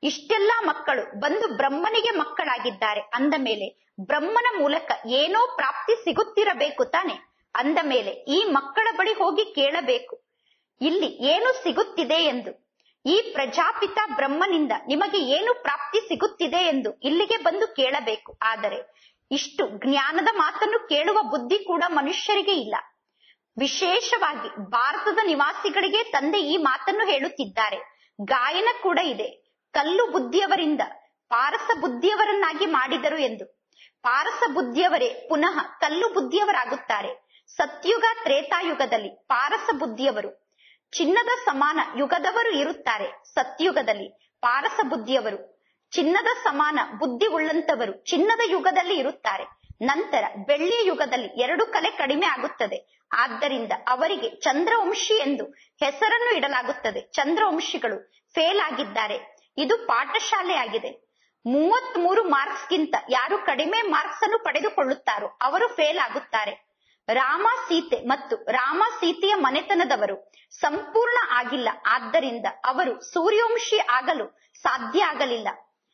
ಇಷ್ಟೆಲ್ಲಾ ಮಕ್ಕಳು ಬಂದು ಬ್ರಹ್ಮನಿಗೆ ಮಕ್ಕಳಾಗಿದ್ದಾರೆ ಅಂದ ಮೇಲೆ ಬ್ರಹ್ಮನ ಮೂಲಕ ಏನೋ ಪ್ರಾಪ್ತಿ ಸಿಗುತ್ತಿರಬೇಕು ತಾನೆ ಅಂದ ಮೇಲೆ ಈ ಮಕ್ಕಳ ಬಳಿ ಹೋಗಿ ಕೇಳಬೇಕು ಇಲ್ಲಿ ಏನು ಸಿಗುತ್ತಿದೆ ಎಂದು ಈ ಪ್ರಜಾಪಿತ ಬ್ರಹ್ಮನಿಂದ ನಿಮಗೆ ಏನು ಪ್ರಾಪ್ತಿ ಸಿಗುತ್ತಿದೆ ಎಂದು ಇಲ್ಲಿಗೆ ಬಂದು ಕೇಳಬೇಕು ಆದರೆ ಇಷ್ಟು ಜ್ಞಾನದ ಮಾತನ್ನು ಕೇಳುವ ಬುದ್ಧಿ ಕೂಡ ಮನುಷ್ಯರಿಗೆ ಇಲ್ಲ ವಿಶೇಷವಾಗಿ ಭಾರತದ ನಿವಾಸಿಗಳಿಗೆ ತಂದೆ ಈ ಮಾತನ್ನು ಹೇಳುತ್ತಿದ್ದಾರೆ ಗಾಯನ ಕೂಡ ಇದೆ ಕಲ್ಲು ಬುದ್ಧಿಯವರಿಂದ ಪಾರಸ ಬುದ್ಧಿಯವರನ್ನಾಗಿ ಮಾಡಿದರು ಎಂದು ಪಾರಸ ಬುದ್ಧಿಯವರೇ ಪುನಃ ಕಲ್ಲು ಬುದ್ಧಿಯವರಾಗುತ್ತಾರೆ ಸತ್ಯುಗ ತ್ರೇತಾಯುಗದಲ್ಲಿ ಪಾರಸ ಬುದ್ಧಿಯವರು ಚಿನ್ನದ ಸಮಾನ ಯುಗದವರು ಇರುತ್ತಾರೆ ಸತ್ಯುಗದಲ್ಲಿ ಪಾರಸ ಬುದ್ಧಿಯವರು ಚಿನ್ನದ ಸಮಾನ ಬುದ್ಧಿ ಉಳ್ಳಂತವರು ಚಿನ್ನದ ಯುಗದಲ್ಲಿ ಇರುತ್ತಾರೆ ನಂತರ ಬೆಳ್ಳಿಯ ಯುಗದಲ್ಲಿ ಎರಡು ಕಲೆ ಕಡಿಮೆ ಆಗುತ್ತದೆ ಆದ್ದರಿಂದ ಅವರಿಗೆ ಚಂದ್ರವಂಶಿ ಎಂದು ಹೆಸರನ್ನು ಇಡಲಾಗುತ್ತದೆ ಚಂದ್ರವಂಶಿಗಳು ಫೇಲ್ ಆಗಿದ್ದಾರೆ ಇದು ಪಾಠಶಾಲೆ ಆಗಿದೆ ಮೂವತ್ತ್ ಮೂರು ಮಾರ್ಕ್ಸ್ ಗಿಂತ ಯಾರು ಕಡಿಮೆ ಮಾರ್ಕ್ಸ್ ಅನ್ನು ಪಡೆದುಕೊಳ್ಳುತ್ತಾರೋ ಅವರು ಫೇಲ್ ಆಗುತ್ತಾರೆ ರಾಮ ಸೀತೆ ಮತ್ತು ರಾಮ ಸೀತೆಯ ಮನೆತನದವರು ಸಂಪೂರ್ಣ ಆಗಿಲ್ಲ ಆದ್ದರಿಂದ ಅವರು ಸೂರ್ಯವಂಶಿ ಆಗಲು ಸಾಧ್ಯ ಆಗಲಿಲ್ಲ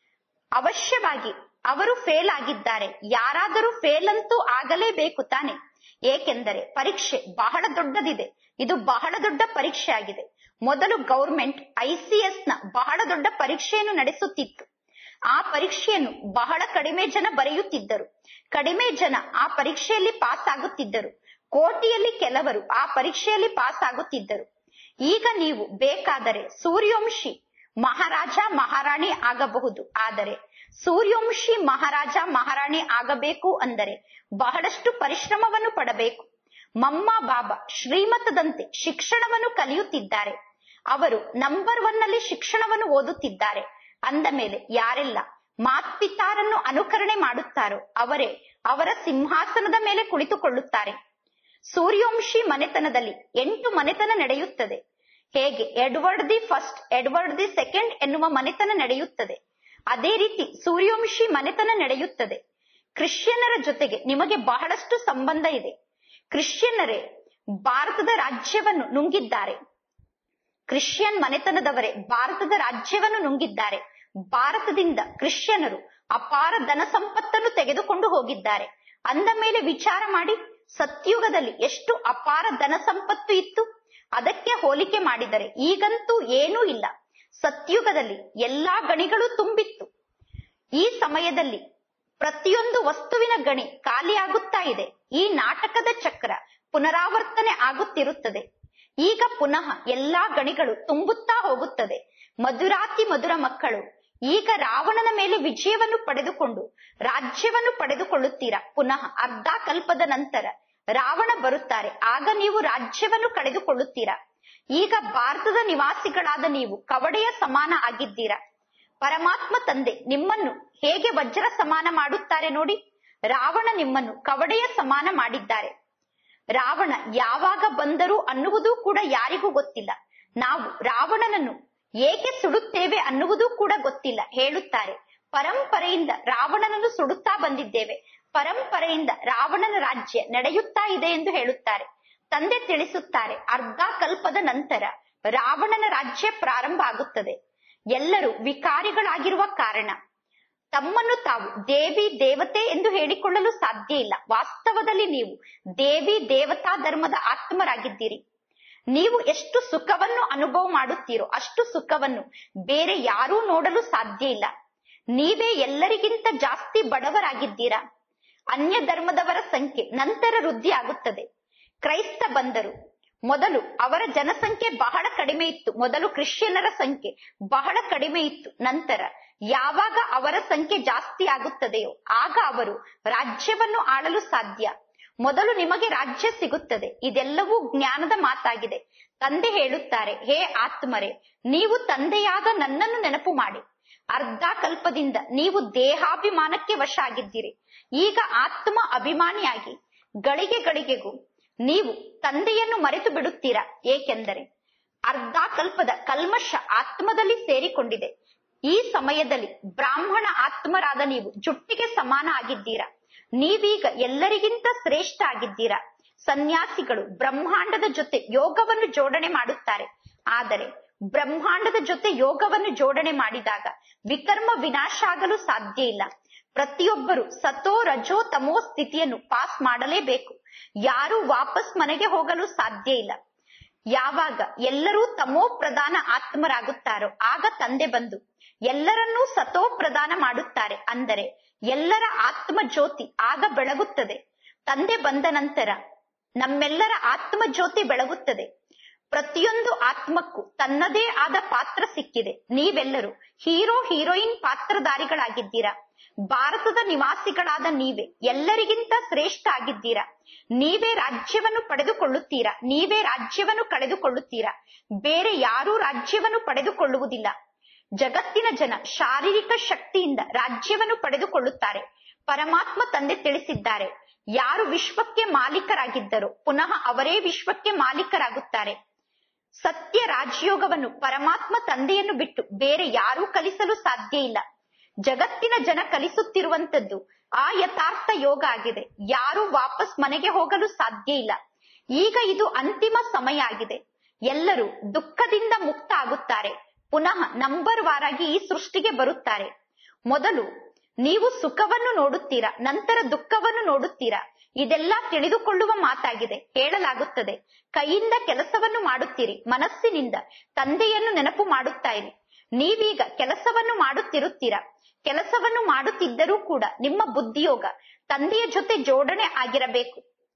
ಅವಶ್ಯವಾಗಿ ಅವರು ಫೇಲ್ ಆಗಿದ್ದಾರೆ ಯಾರಾದರೂ ಫೇಲ್ ಅಂತೂ ಆಗಲೇಬೇಕು ತಾನೆ ಏಕೆಂದರೆ ಪರೀಕ್ಷೆ ಬಹಳ ದೊಡ್ಡದಿದೆ ಇದು ಬಹಳ ದೊಡ್ಡ ಪರೀಕ್ಷೆ ಆಗಿದೆ ಮೊದಲು ಗೌರ್ಮೆಂಟ್ ಐಸಿಎಸ್ ನ ಬಹಳ ದೊಡ್ಡ ಪರೀಕ್ಷೆಯನ್ನು ನಡೆಸುತ್ತಿತ್ತು ಆ ಪರೀಕ್ಷೆಯನ್ನು ಬಹಳ ಕಡಿಮೆ ಜನ ಬರೆಯುತ್ತಿದ್ದರು ಕಡಿಮೆ ಜನ ಆ ಪರೀಕ್ಷೆಯಲ್ಲಿ ಪಾಸ್ ಆಗುತ್ತಿದ್ದರು ಕೋಟಿಯಲ್ಲಿ ಕೆಲವರು ಆ ಪರೀಕ್ಷೆಯಲ್ಲಿ ಪಾಸ್ ಆಗುತ್ತಿದ್ದರು ಈಗ ನೀವು ಬೇಕಾದರೆ ಸೂರ್ಯವಂಶಿ ಮಹಾರಾಜ ಮಹಾರಾಣಿ ಆಗಬಹುದು ಆದರೆ ಸೂರ್ಯವಂಶಿ ಮಹಾರಾಜ ಮಹಾರಾಣಿ ಆಗಬೇಕು ಅಂದರೆ ಬಹಳಷ್ಟು ಪರಿಶ್ರಮವನ್ನು ಪಡಬೇಕು ಮಮ್ಮ ಬಾಬಾ ಶ್ರೀಮತದಂತೆ ಶಿಕ್ಷಣವನ್ನು ಕಲಿಯುತ್ತಿದ್ದಾರೆ ಅವರು ನಂಬರ್ ಒನ್ ನಲ್ಲಿ ಶಿಕ್ಷಣವನ್ನು ಓದುತ್ತಿದ್ದಾರೆ ಅಂದ ಮೇಲೆ ಯಾರೆಲ್ಲ ಮಾತ್ಪಿತಾರನ್ನು ಅನುಕರಣೆ ಮಾಡುತ್ತಾರೋ ಅವರೇ ಅವರ ಸಿಂಹಾಸನದ ಮೇಲೆ ಕುಳಿತುಕೊಳ್ಳುತ್ತಾರೆ ಸೂರ್ಯವಂಶಿ ಮನೆತನದಲ್ಲಿ ಎಂಟು ಮನೆತನ ನಡೆಯುತ್ತದೆ ಹೇಗೆ Edward the first Edward the second ಎನ್ನುವ ಮನೆತನ ನಡೆಯುತ್ತದೆ ಅದೇ ರೀತಿ ಸೂರ್ಯವಂಶಿ ಮನೆತನ ನಡೆಯುತ್ತದೆ ಕ್ರಿಶ್ಚಿಯನ್ನರ ಜೊತೆಗೆ ನಿಮಗೆ ಬಹಳಷ್ಟು ಸಂಬಂಧ ಇದೆ ಕ್ರಿಶ್ಚಿಯನ್ನರೇ ಭಾರತದ ರಾಜ್ಯವನ್ನು ನುಂಗಿದ್ದಾರೆ ಕ್ರಿಶ್ಚಿಯನ್ ಮನೆತನದವರೇ ಭಾರತದ ರಾಜ್ಯವನ್ನು ನುಂಗಿದ್ದಾರೆ ಭಾರತದಿಂದ ಕ್ರಿಶ್ಚಿಯನರು ಅಪಾರ ಧನ ಸಂಪತ್ತನ್ನು ತೆಗೆದುಕೊಂಡು ಹೋಗಿದ್ದಾರೆ ಅಂದ ಮೇಲೆ ವಿಚಾರ ಮಾಡಿ ಸತ್ಯುಗದಲ್ಲಿ ಎಷ್ಟು ಅಪಾರ ಧನ ಸಂಪತ್ತು ಇತ್ತು ಅದಕ್ಕೆ ಹೋಲಿಕೆ ಮಾಡಿದರೆ ಈಗಂತೂ ಏನೂ ಇಲ್ಲ ಸತ್ಯುಗದಲ್ಲಿ ಎಲ್ಲಾ ಗಣಿಗಳು ತುಂಬಿತ್ತು ಈ ಸಮಯದಲ್ಲಿ ಪ್ರತಿಯೊಂದು ವಸ್ತುವಿನ ಗಣಿ ಖಾಲಿಯಾಗುತ್ತಾ ಇದೆ ಈ ನಾಟಕದ ಚಕ್ರ ಪುನರಾವರ್ತನೆ ಆಗುತ್ತಿರುತ್ತದೆ ಈಗ ಪುನಃ ಎಲ್ಲಾ ಗಣಿಗಳು ತುಂಬುತ್ತಾ ಹೋಗುತ್ತದೆ ಮಧುರಾತಿ ಮಧುರ ಮಕ್ಕಳು ಈಗ ರಾವಣನ ಮೇಲೆ ವಿಜಯವನ್ನು ಪಡೆದುಕೊಂಡು ರಾಜ್ಯವನ್ನು ಪಡೆದುಕೊಳ್ಳುತ್ತೀರಾ ಪುನಃ ಅರ್ಧ ಕಲ್ಪದ ನಂತರ ರಾವಣ ಬರುತ್ತಾರೆ ಆಗ ನೀವು ರಾಜ್ಯವನ್ನು ಕಳೆದುಕೊಳ್ಳುತ್ತೀರಾ ಈಗ ಭಾರತದ ನಿವಾಸಿಗಳಾದ ನೀವು ಕವಡೆಯ ಸಮಾನ ಆಗಿದ್ದೀರಾ ಪರಮಾತ್ಮ ತಂದೆ ನಿಮ್ಮನ್ನು ಹೇಗೆ ವಜ್ರ ಸಮಾನ ಮಾಡುತ್ತಾರೆ ನೋಡಿ ರಾವಣ ನಿಮ್ಮನ್ನು ಕವಡೆಯ ಸಮಾನ ಮಾಡಿದ್ದಾರೆ ರಾವಣ ಯಾವಾಗ ಬಂದರು ಅನ್ನುವುದೂ ಕೂಡ ಯಾರಿಗೂ ಗೊತ್ತಿಲ್ಲ ನಾವು ರಾವಣನನ್ನು ಏಕೆ ಸುಡುತ್ತೇವೆ ಅನ್ನುವುದೂ ಕೂಡ ಗೊತ್ತಿಲ್ಲ ಹೇಳುತ್ತಾರೆ ಪರಂಪರೆಯಿಂದ ರಾವಣನನ್ನು ಸುಡುತ್ತಾ ಬಂದಿದ್ದೇವೆ ಪರಂಪರೆಯಿಂದ ರಾವಣನ ರಾಜ್ಯ ನಡೆಯುತ್ತಾ ಇದೆ ಎಂದು ಹೇಳುತ್ತಾರೆ ತಂದೆ ತಿಳಿಸುತ್ತಾರೆ ಅರ್ಧ ಕಲ್ಪದ ನಂತರ ರಾವಣನ ರಾಜ್ಯ ಪ್ರಾರಂಭ ಆಗುತ್ತದೆ ಎಲ್ಲರೂ ವಿಕಾರಿಗಳಾಗಿರುವ ಕಾರಣ ತಮ್ಮನ್ನು ತಾವು ದೇವಿ ದೇವತೆ ಎಂದು ಹೇಳಿಕೊಳ್ಳಲು ಸಾಧ್ಯ ಇಲ್ಲ ವಾಸ್ತವದಲ್ಲಿ ನೀವು ದೇವಿ ದೇವತಾ ಧರ್ಮದ ಆತ್ಮರಾಗಿದ್ದೀರಿ ನೀವು ಎಷ್ಟು ಸುಖವನ್ನು ಅನುಭವ ಮಾಡುತ್ತೀರೋ ಅಷ್ಟು ಸುಖವನ್ನು ಬೇರೆ ಯಾರೂ ನೋಡಲು ಸಾಧ್ಯ ಇಲ್ಲ ನೀವೇ ಎಲ್ಲರಿಗಿಂತ ಜಾಸ್ತಿ ಬಡವರಾಗಿದ್ದೀರಾ ಅನ್ಯ ಧರ್ಮದವರ ಸಂಖ್ಯೆ ನಂತರ ವೃದ್ಧಿ ಆಗುತ್ತದೆ ಕ್ರೈಸ್ತ ಬಂದರು ಮೊದಲು ಅವರ ಜನಸಂಖ್ಯೆ ಬಹಳ ಕಡಿಮೆ ಇತ್ತು ಮೊದಲು ಕ್ರಿಶ್ಚಿಯನ್ನರ ಸಂಖ್ಯೆ ಬಹಳ ಕಡಿಮೆ ಇತ್ತು ನಂತರ ಯಾವಾಗ ಅವರ ಸಂಖ್ಯೆ ಜಾಸ್ತಿ ಆಗುತ್ತದೆಯೋ ಆಗ ಅವರು ರಾಜ್ಯವನ್ನು ಆಳಲು ಸಾಧ್ಯ ಮೊದಲು ನಿಮಗೆ ರಾಜ್ಯ ಸಿಗುತ್ತದೆ ಇದೆಲ್ಲವೂ ಜ್ಞಾನದ ಮಾತಾಗಿದೆ ತಂದೆ ಹೇಳುತ್ತಾರೆ ಹೇ ಆತ್ಮರೇ ನೀವು ತಂದೆಯಾದ ನನ್ನನ್ನು ನೆನಪು ಮಾಡಿ ಅರ್ಧ ಕಲ್ಪದಿಂದ ನೀವು ದೇಹಾಭಿಮಾನಕ್ಕೆ ವಶ ಆಗಿದ್ದೀರಿ ಈಗ ಆತ್ಮ ಅಭಿಮಾನಿಯಾಗಿ ಗಳಿಗೆ ಗಳಿಗೆಗೂ ನೀವು ತಂದೆಯನ್ನು ಮರೆತು ಬಿಡುತ್ತೀರಾ ಏಕೆಂದರೆ ಅರ್ಧ ಕಲ್ಪದ ಕಲ್ಮಶ ಆತ್ಮದಲ್ಲಿ ಸೇರಿಕೊಂಡಿದೆ ಈ ಸಮಯದಲ್ಲಿ ಬ್ರಾಹ್ಮಣ ಆತ್ಮರಾದ ನೀವು ಜುಟ್ಟಿಗೆ ಸಮಾನ ಆಗಿದ್ದೀರಾ ನೀವೀಗ ಎಲ್ಲರಿಗಿಂತ ಶ್ರೇಷ್ಠ ಆಗಿದ್ದೀರಾ ಸನ್ಯಾಸಿಗಳು ಬ್ರಹ್ಮಾಂಡದ ಜೊತೆ ಯೋಗವನ್ನು ಜೋಡಣೆ ಮಾಡುತ್ತಾರೆ ಆದರೆ ಬ್ರಹ್ಮಾಂಡದ ಜೊತೆ ಯೋಗವನ್ನು ಜೋಡಣೆ ಮಾಡಿದಾಗ ವಿಕರ್ಮ ವಿನಾಶ ಆಗಲು ಸಾಧ್ಯ ಇಲ್ಲ ಪ್ರತಿಯೊಬ್ಬರು ಸತೋ ರಜೋ ತಮೋ ಸ್ಥಿತಿಯನ್ನು ಪಾಸ್ ಮಾಡಲೇಬೇಕು ಯಾರು ವಾಪಸ್ ಮನೆಗೆ ಹೋಗಲು ಸಾಧ್ಯ ಇಲ್ಲ ಯಾವಾಗ ಎಲ್ಲರೂ ತಮೋ ಪ್ರಧಾನ ಆತ್ಮರಾಗುತ್ತಾರೋ ಆಗ ತಂದೆ ಬಂದು ಎಲ್ಲರನ್ನೂ ಸತೋ ಪ್ರದಾನ ಮಾಡುತ್ತಾರೆ ಅಂದರೆ ಎಲ್ಲರ ಆತ್ಮ ಜ್ಯೋತಿ ಆಗ ಬೆಳಗುತ್ತದೆ ತಂದೆ ಬಂದ ನಂತರ ನಮ್ಮೆಲ್ಲರ ಆತ್ಮ ಜ್ಯೋತಿ ಬೆಳಗುತ್ತದೆ ಪ್ರತಿಯೊಂದು ಆತ್ಮಕ್ಕೂ ತನ್ನದೇ ಆದ ಪಾತ್ರ ಸಿಕ್ಕಿದೆ ನೀವೆಲ್ಲರೂ ಹೀರೋ ಹೀರೋಯಿನ್ ಪಾತ್ರಧಾರಿಗಳಾಗಿದ್ದೀರಾ ಭಾರತದ ನಿವಾಸಿಗಳಾದ ನೀವೇ ಎಲ್ಲರಿಗಿಂತ ಶ್ರೇಷ್ಠ ಆಗಿದ್ದೀರಾ ನೀವೇ ರಾಜ್ಯವನ್ನು ಪಡೆದುಕೊಳ್ಳುತ್ತೀರಾ ನೀವೇ ರಾಜ್ಯವನ್ನು ಕಳೆದುಕೊಳ್ಳುತ್ತೀರಾ ಬೇರೆ ಯಾರೂ ರಾಜ್ಯವನ್ನು ಪಡೆದುಕೊಳ್ಳುವುದಿಲ್ಲ ಜಗತ್ತಿನ ಜನ ಶಾರೀರಿಕ ಶಕ್ತಿಯಿಂದ ರಾಜ್ಯವನ್ನು ಪಡೆದುಕೊಳ್ಳುತ್ತಾರೆ ಪರಮಾತ್ಮ ತಂದೆ ತಿಳಿಸಿದ್ದಾರೆ ಯಾರು ವಿಶ್ವಕ್ಕೆ ಮಾಲೀಕರಾಗಿದ್ದರೋ ಪುನಃ ಅವರೇ ವಿಶ್ವಕ್ಕೆ ಮಾಲೀಕರಾಗುತ್ತಾರೆ ಸತ್ಯ ರಾಜಯೋಗವನ್ನು ಪರಮಾತ್ಮ ತಂದೆಯನ್ನು ಬಿಟ್ಟು ಬೇರೆ ಯಾರೂ ಕಲಿಸಲು ಸಾಧ್ಯ ಇಲ್ಲ ಜಗತ್ತಿನ ಜನ ಕಲಿಸುತ್ತಿರುವಂತದ್ದು ಆ ಯಥಾರ್ಥ ಯೋಗ ಆಗಿದೆ ಯಾರು ವಾಪಸ್ ಮನೆಗೆ ಹೋಗಲು ಸಾಧ್ಯ ಇಲ್ಲ ಈಗ ಇದು ಅಂತಿಮ ಸಮಯ ಆಗಿದೆ ಎಲ್ಲರೂ ದುಃಖದಿಂದ ಮುಕ್ತ ಆಗುತ್ತಾರೆ ಪುನಃ ನಂಬರ್ ವಾರಾಗಿ ಈ ಸೃಷ್ಟಿಗೆ ಬರುತ್ತಾರೆ ಮೊದಲು ನೀವು ಸುಖವನ್ನು ನೋಡುತ್ತೀರಾ ನಂತರ ದುಃಖವನ್ನು ನೋಡುತ್ತೀರಾ ಇದೆಲ್ಲ ತಿಳಿದುಕೊಳ್ಳುವ ಮಾತಾಗಿದೆ ಹೇಳಲಾಗುತ್ತದೆ ಕೈಯಿಂದ ಕೆಲಸವನ್ನು ಮಾಡುತ್ತೀರಿ ಮನಸ್ಸಿನಿಂದ ತಂದೆಯನ್ನು ನೆನಪು ಮಾಡುತ್ತಾ ಇರಿ ನೀವೀಗ ಕೆಲಸವನ್ನು ಮಾಡುತ್ತಿರುತ್ತೀರಾ ಕೆಲಸವನ್ನು ಮಾಡುತ್ತಿದ್ದರೂ ಕೂಡ ನಿಮ್ಮ ಬುದ್ಧಿಯೋಗ ತಂದೆಯ ಜೊತೆ ಜೋಡಣೆ ಆಗಿರಬೇಕು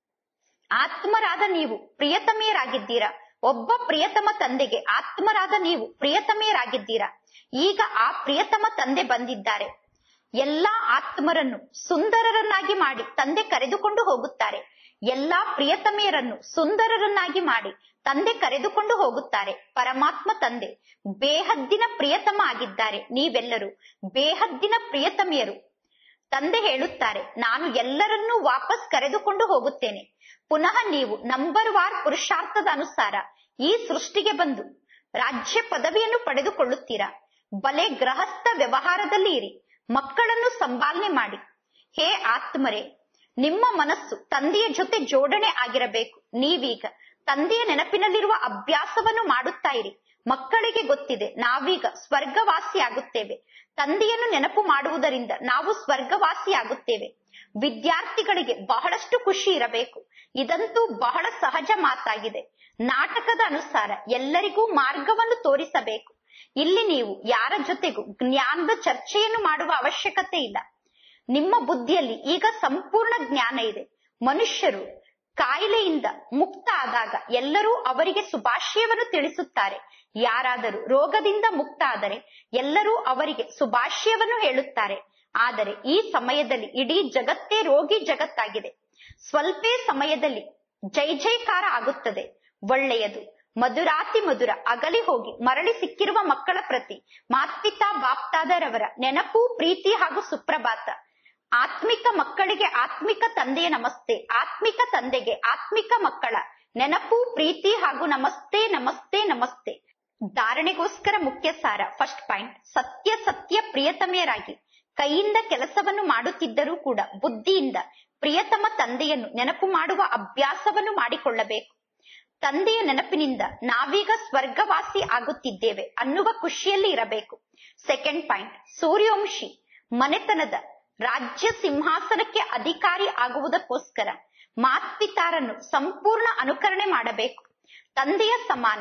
ಆತ್ಮರಾದ ನೀವು ಪ್ರಿಯತಮೆಯರಾಗಿದ್ದೀರಾ ಒಬ್ಬ ಪ್ರಿಯತಮ ತಂದೆಗೆ ಆತ್ಮರಾದ ನೀವು ಪ್ರಿಯತಮೆಯರಾಗಿದ್ದೀರಾ ಈಗ ಆ ಪ್ರಿಯತಮ ತಂದೆ ಬಂದಿದ್ದಾರೆ ಎಲ್ಲಾ ಆತ್ಮರನ್ನು ಸುಂದರರನ್ನಾಗಿ ಮಾಡಿ ತಂದೆ ಕರೆದುಕೊಂಡು ಹೋಗುತ್ತಾರೆ ಎಲ್ಲಾ ಪ್ರಿಯತಮೆಯರನ್ನು ಸುಂದರರನ್ನಾಗಿ ಮಾಡಿ ತಂದೆ ಕರೆದುಕೊಂಡು ಹೋಗುತ್ತಾರೆ ಪರಮಾತ್ಮ ತಂದೆ ಬೇಹದ್ದಿನ ಪ್ರಿಯತಮ ಆಗಿದ್ದಾರೆ ನೀವೆಲ್ಲರೂ ಬೇಹದ್ದಿನ ಪ್ರಿಯತಮೆಯರು ತಂದೆ ಹೇಳುತ್ತಾರೆ ನಾನು ಎಲ್ಲರನ್ನೂ ವಾಪಸ್ ಕರೆದುಕೊಂಡು ಹೋಗುತ್ತೇನೆ ಪುನಃ ನೀವು ನಂಬರ್ ವಾರ್ ಪುರುಷಾರ್ಥದ ಅನುಸಾರ ಈ ಸೃಷ್ಟಿಗೆ ಬಂದು ರಾಜ್ಯ ಪದವಿಯನ್ನು ಪಡೆದುಕೊಳ್ಳುತ್ತೀರಾ ಬಲೆ ಗೃಹಸ್ಥ ವ್ಯವಹಾರದಲ್ಲಿ ಇರಿ ಮಕ್ಕಳನ್ನು ಸಂಪಾಲನೆ ಮಾಡಿ ಹೇ ಆತ್ಮರೇ ನಿಮ್ಮ ಮನಸ್ಸು ತಂದೆಯ ಜೊತೆ ಜೋಡಣೆ ಆಗಿರಬೇಕು ನೀವೀಗ ತಂದೆಯ ನೆನಪಿನಲ್ಲಿರುವ ಅಭ್ಯಾಸವನ್ನು ಮಾಡುತ್ತಾ ಇರಿ ಮಕ್ಕಳಿಗೆ ಗೊತ್ತಿದೆ ನಾವೀಗ ಸ್ವರ್ಗವಾಸಿ ಆಗುತ್ತೇವೆ ತಂದೆಯನ್ನು ನೆನಪು ಮಾಡುವುದರಿಂದ ನಾವು ಸ್ವರ್ಗವಾಸಿ ಆಗುತ್ತೇವೆ ವಿದ್ಯಾರ್ಥಿಗಳಿಗೆ ಬಹಳಷ್ಟು ಖುಷಿ ಇರಬೇಕು ಇದಂತೂ ಬಹಳ ಸಹಜ ಮಾತಾಗಿದೆ ನಾಟಕದ ಅನುಸಾರ ಎಲ್ಲರಿಗೂ ಮಾರ್ಗವನ್ನು ತೋರಿಸಬೇಕು ಇಲ್ಲಿ ನೀವು ಯಾರ ಜೊತೆಗೂ ಜ್ಞಾನದ ಚರ್ಚೆಯನ್ನು ಮಾಡುವ ಅವಶ್ಯಕತೆ ಇಲ್ಲ ನಿಮ್ಮ ಬುದ್ಧಿಯಲ್ಲಿ ಈಗ ಸಂಪೂರ್ಣ ಜ್ಞಾನ ಇದೆ ಮನುಷ್ಯರು ಕಾಯಿಲೆಯಿಂದ ಮುಕ್ತ ಆದಾಗ ಎಲ್ಲರೂ ಅವರಿಗೆ ಶುಭಾಶಯವನ್ನು ತಿಳಿಸುತ್ತಾರೆ ಯಾರಾದರೂ ರೋಗದಿಂದ ಮುಕ್ತ ಆದರೆ ಎಲ್ಲರೂ ಅವರಿಗೆ ಶುಭಾಶಯವನ್ನು ಹೇಳುತ್ತಾರೆ ಆದರೆ ಈ ಸಮಯದಲ್ಲಿ ಇಡೀ ಜಗತ್ತೇ ರೋಗಿ ಜಗತ್ತಾಗಿದೆ ಸ್ವಲ್ಪೇ ಸಮಯದಲ್ಲಿ ಜೈ ಜೈಕಾರ ಆಗುತ್ತದೆ ಒಳ್ಳೆಯದು ಮಧುರಾತಿ ಮಧುರ ಅಗಲಿ ಹೋಗಿ ಮರಳಿ ಸಿಕ್ಕಿರುವ ಮಕ್ಕಳ ಪ್ರತಿ ಮಾತ್ಪಿತಾ ಬಾಪ್ತಾದರವರ ನೆನಪು ಪ್ರೀತಿ ಹಾಗೂ ಸುಪ್ರಭಾತ ಆತ್ಮಿಕ ಮಕ್ಕಳಿಗೆ ಆತ್ಮಿಕ ತಂದೆಯ ನಮಸ್ತೆ ಆತ್ಮಿಕ ತಂದೆಗೆ ಆತ್ಮಿಕ ಮಕ್ಕಳ ನೆನಪು ಪ್ರೀತಿ ಹಾಗೂ ನಮಸ್ತೆ ನಮಸ್ತೆ ನಮಸ್ತೆ ಧಾರಣೆಗೋಸ್ಕರ ಮುಖ್ಯ ಸಾರ ಫಸ್ಟ್ ಪಾಯಿಂಟ್ ಸತ್ಯ ಸತ್ಯ ಪ್ರಿಯತಮೆಯರಾಗಿ ಕೈಯಿಂದ ಕೆಲಸವನ್ನು ಮಾಡುತ್ತಿದ್ದರೂ ಕೂಡ ಬುದ್ಧಿಯಿಂದ ಪ್ರಿಯತಮ ತಂದೆಯನ್ನು ನೆನಪು ಮಾಡುವ ಅಭ್ಯಾಸವನ್ನು ಮಾಡಿಕೊಳ್ಳಬೇಕು ತಂದೆಯ ನೆನಪಿನಿಂದ ನಾವೀಗ ಸ್ವರ್ಗವಾಸಿ ಆಗುತ್ತಿದ್ದೇವೆ ಅನ್ನುವ ಖುಷಿಯಲ್ಲಿ ಇರಬೇಕು ಸೆಕೆಂಡ್ ಪಾಯಿಂಟ್ ಸೂರ್ಯವಂಶಿ ಮನೆತನದ ರಾಜ್ಯ ಸಿಂಹಾಸನಕ್ಕೆ ಅಧಿಕಾರಿ ಆಗುವುದಕ್ಕೋಸ್ಕರ ಮಾತ್ಪಿತಾರನ್ನು ಸಂಪೂರ್ಣ ಅನುಕರಣೆ ಮಾಡಬೇಕು ತಂದೆಯ ಸಮಾನ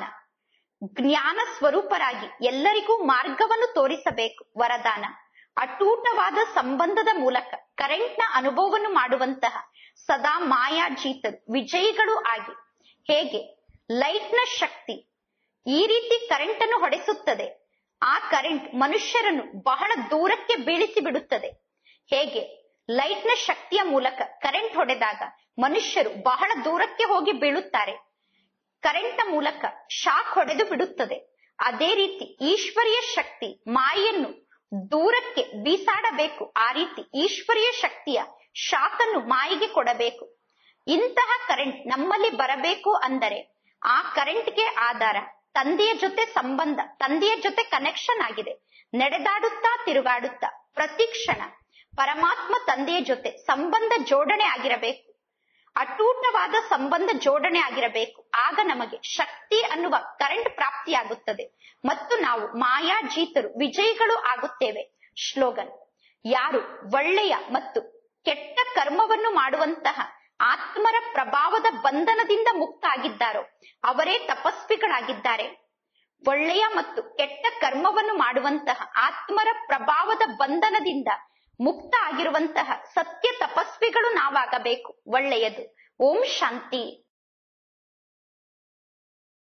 ಜ್ಞಾನ ಸ್ವರೂಪರಾಗಿ ಎಲ್ಲರಿಗೂ ಮಾರ್ಗವನ್ನು ತೋರಿಸಬೇಕು ವರದಾನ ಅಟೂಟವಾದ ಸಂಬಂಧದ ಮೂಲಕ ಕರೆಂಟ್ನ ಅನುಭವವನ್ನು ಮಾಡುವಂತಹ ಸದಾ ಮಾಯಾಜೀತರು ವಿಜಯಿಗಳು ಆಗಿ ಹೇಗೆ ಲೈಟ್ನ ಶಕ್ತಿ ಈ ರೀತಿ ಕರೆಂಟ್ ಅನ್ನು ಹೊಡೆಸುತ್ತದೆ ಆ ಕರೆಂಟ್ ಮನುಷ್ಯರನ್ನು ಬಹಳ ದೂರಕ್ಕೆ ಬೀಳಿಸಿ ಬಿಡುತ್ತದೆ ಹೇಗೆ ಲೈಟ್ನ ಶಕ್ತಿಯ ಮೂಲಕ ಕರೆಂಟ್ ಹೊಡೆದಾಗ ಮನುಷ್ಯರು ಬಹಳ ದೂರಕ್ಕೆ ಹೋಗಿ ಬೀಳುತ್ತಾರೆ ಕರೆಂಟ್ನ ಮೂಲಕ ಶಾಕ್ ಹೊಡೆದು ಬಿಡುತ್ತದೆ ಅದೇ ರೀತಿ ಈಶ್ವರಿಯ ಶಕ್ತಿ ಮಾಯನ್ನು ದೂರಕ್ಕೆ ಬೀಸಾಡಬೇಕು ಆ ರೀತಿ ಈಶ್ವರಿಯ ಶಕ್ತಿಯ ಶಾಕನ್ನು ಮಾಯಿಗೆ ಕೊಡಬೇಕು ಇಂತಹ ಕರೆಂಟ್ ನಮ್ಮಲ್ಲಿ ಬರಬೇಕು ಅಂದರೆ ಆ ಕರೆಂಟ್ಗೆ ಆಧಾರ ತಂದೆಯ ಜೊತೆ ಸಂಬಂಧ ತಂದೆಯ ಜೊತೆ ಕನೆಕ್ಷನ್ ಆಗಿದೆ ನಡೆದಾಡುತ್ತಾ ತಿರುಗಾಡುತ್ತಾ ಪ್ರತಿ ಕ್ಷಣ ಪರಮಾತ್ಮ ತಂದೆಯ ಜೊತೆ ಸಂಬಂಧ ಜೋಡಣೆ ಆಗಿರಬೇಕು ಅಟೂಟವಾದ ಸಂಬಂಧ ಜೋಡಣೆ ಆಗಿರಬೇಕು ಆಗ ನಮಗೆ ಶಕ್ತಿ ಅನ್ನುವ ಕರೆಂಟ್ ಪ್ರಾಪ್ತಿಯಾಗುತ್ತದೆ ಮತ್ತು ನಾವು ಮಾಯಾಜೀತರು ವಿಜಯಿಗಳು ಆಗುತ್ತೇವೆ ಶ್ಲೋಗನ್ ಯಾರು ಒಳ್ಳೆಯ ಮತ್ತು ಕೆಟ್ಟ ಕರ್ಮವನ್ನು ಮಾಡುವಂತಹ ಆತ್ಮರ ಪ್ರಭಾವದ ಬಂಧನದಿಂದ ಮುಕ್ತ ಆಗಿದ್ದಾರೋ ಅವರೇ ತಪಸ್ವಿಗಳಾಗಿದ್ದಾರೆ ಒಳ್ಳೆಯ ಮತ್ತು ಕೆಟ್ಟ ಕರ್ಮವನ್ನು ಮಾಡುವಂತಹ ಆತ್ಮರ ಪ್ರಭಾವದ ಬಂಧನದಿಂದ ಮುಕ್ತ ಆಗಿರುವಂತಹ ಸತ್ಯ ತಪಸ್ವಿಗಳು ನಾವಾಗಬೇಕು ಒಳ್ಳೆಯದು ಓಂ ಶಾಂತಿ